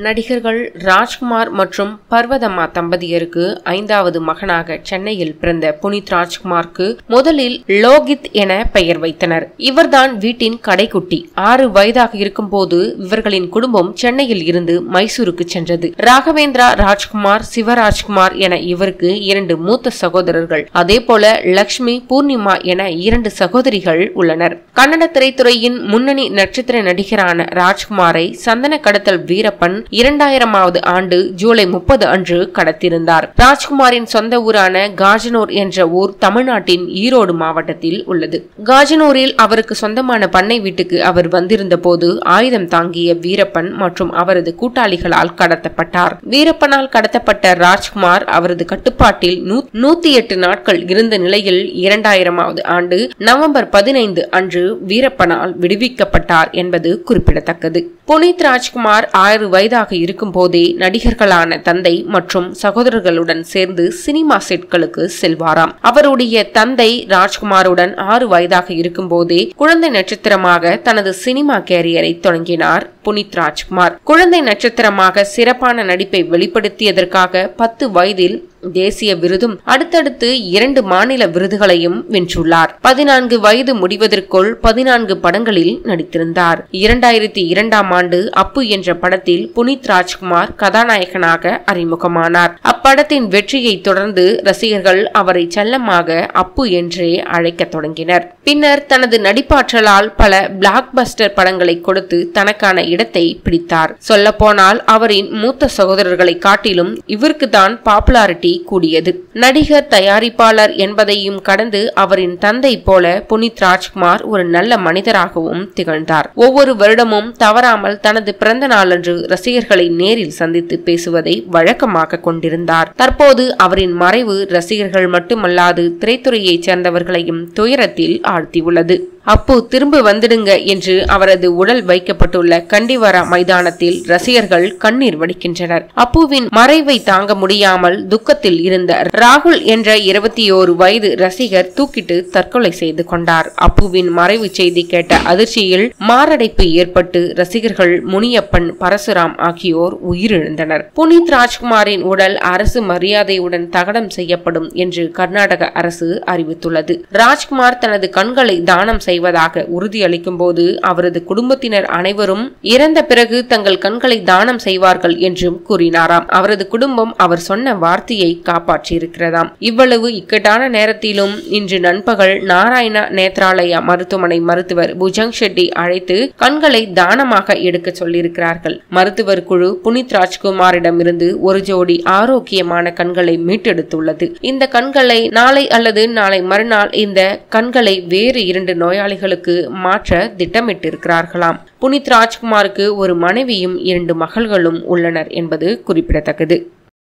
நடிகர்கள் ராஜ்குமார் மற்றும் பர்வதம்மா தம்பதியருக்கு ஐந்தாவது மகனாக சென்னையில் பிறந்த புனித் ராஜ்குமாருக்கு முதலில் லோகித் என பெயர் வைத்தனர் இவர்தான் வீட்டின் கடைக்குட்டி ஆறு வயதாக இருக்கும்போது இவர்களின் குடும்பம் சென்னையில் இருந்து மைசூருக்கு சென்றது ராகவேந்திரா ராஜ்குமார் சிவராஜ்குமார் என இவருக்கு இரண்டு மூத்த சகோதரர்கள் அதே போல லக்ஷ்மி பூர்ணிமா என இரண்டு சகோதரிகள் உள்ளனர் கன்னட திரைத்துறையின் முன்னணி நட்சத்திர நடிகரான ராஜ்குமாரை சந்தன கடத்தல் வீரப்பன் இரண்டாயிரமாவது ஆண்டு ஜூலை முப்பது அன்று கடத்திருந்தார் ராஜ்குமாரின் சொந்த ஊரான காஜனூர் என்ற ஊர் தமிழ்நாட்டின் ஈரோடு மாவட்டத்தில் உள்ளது காஜனூரில் அவருக்கு சொந்தமான பண்ணை வீட்டுக்கு அவர் வந்திருந்த போது ஆயுதம் தாங்கிய வீரப்பன் மற்றும் அவரது கூட்டாளிகளால் கடத்தப்பட்டார் வீரப்பனால் கடத்தப்பட்ட ராஜ்குமார் அவரது கட்டுப்பாட்டில் நூ- நூத்தி எட்டு நாட்கள் இருந்த நிலையில் இரண்டாயிரமாவது ஆண்டு நவம்பர் பதினைந்து அன்று வீரப்பனால் விடுவிக்கப்பட்டார் என்பது குறிப்பிடத்தக்கது புனித் ராஜ்குமார் ஆறு வயதாக இருக்கும் போதே நடிகர்களான தந்தை மற்றும் சகோதரர்களுடன் சேர்ந்து சினிமா செட்களுக்கு செல்வாராம் அவருடைய தந்தை ராஜ்குமாருடன் ஆறு வயதாக இருக்கும் போதே குழந்தை நட்சத்திரமாக தனது சினிமா கேரியரை தொடங்கினார் புனித் ராஜ்குமார் குழந்தை நட்சத்திரமாக சிறப்பான நடிப்பை வெளிப்படுத்தியதற்காக பத்து வயதில் தேசிய விருதும் அடுத்தடுத்து இரண்டு மாநில விருதுகளையும் வென்றுள்ளார் பதினான்கு வயது முடிவதற்குள் பதினான்கு படங்களில் நடித்திருந்தார் இரண்டாயிரத்தி இரண்டாம் ஆண்டு அப்பு என்ற படத்தில் புனித் ராஜ்குமார் கதாநாயகனாக அறிமுகமானார் அப்படத்தின் வெற்றியை தொடர்ந்து ரசிகர்கள் அவரை செல்லமாக அப்பு என்றே அழைக்கத் தொடங்கினர் பின்னர் தனது நடிப்பாற்றலால் பல பிளாக் பஸ்டர் படங்களை கொடுத்து தனக்கான இடத்தை பிடித்தார் சொல்லப்போனால் அவரின் மூத்த சகோதரர்களை காட்டிலும் இவருக்கு தான் பாப்புலாரிட்டி கூடியது நடிகர் தயாரிப்பாளர் என்பதையும் கடந்து அவரின் தந்தை போல புனித் ராஜ்குமார் ஒரு நல்ல மனிதராகவும் திகழ்ந்தார் ஒவ்வொரு வருடமும் தவறாமல் தனது பிறந்த நாளன்று ரசிகர்களை நேரில் சந்தித்து பேசுவதை வழக்கமாக கொண்டிருந்தார் தற்போது அவரின் மறைவு ரசிகர்கள் மட்டுமல்லாது திரைத்துறையைச் சேர்ந்தவர்களையும் துயரத்தில் ஆழ்த்தியுள்ளது அப்பு திரும்ப வந்துடுங்க என்று அவரது உடல் வைக்கப்பட்டுள்ள கண்டிவரா மைதானத்தில் ரசிகர்கள் கண்ணீர் வடிக்கின்றனர் அப்புவின் மறைவை தாங்க முடியாமல் துக்கத்தில் இருந்த ராகுல் என்ற இருபத்தி ஓரு வயது ரசிகர் தூக்கிட்டு தற்கொலை செய்து கொண்டார் அப்புவின் மறைவு செய்தி கேட்ட அதிர்ச்சியில் மாரடைப்பு ஏற்பட்டு ரசிகர்கள் முனியப்பன் பரசுராம் ஆகியோர் உயிரிழந்தனர் புனித் ராஜ்குமாரின் உடல் அரசு மரியாதையுடன் தகனம் செய்யப்படும் என்று கர்நாடக அரசு அறிவித்துள்ளது ராஜ்குமார் தனது கண்களை தானம் செய்வதாக உறுதியளிக்கும் போது அவரது குடும்பத்தினர் அனைவரும் இறந்த பிறகு தங்கள் கண்களை தானம் செய்வார்கள் என்றும் கூறினாராம் அவரது குடும்பம் அவர் சொன்ன வார்த்தையை காப்பாற்றியிருக்கிறதாம் இவ்வளவு இக்கட்டான நேரத்திலும் இன்று நண்பகல் நாராயணா நேத்ராலயா மருத்துவமனை மருத்துவர் புஜங் ஷெட்டி அழைத்து கண்களை தானமாக எடுக்க சொல்லியிருக்கிறார்கள் மருத்துவர் குழு புனித் ராஜ்குமாரிடமிருந்து ஒரு ஜோடி ஆரோக்கியமான கண்களை மீட்டெடுத்துள்ளது இந்த கண்களை நாளை அல்லது நாளை மறுநாள் இந்த கண்களை வேறு இரண்டு நோயாளிகளுக்கு மாற்ற திட்டமிட்டிருக்கிறார்களாம் புனித் ராஜ்குமாருக்கு ஒரு மனைவியும் இரண்டு மகள்களும் உள்ளனர் என்பது குறிப்பிடத்தக்கது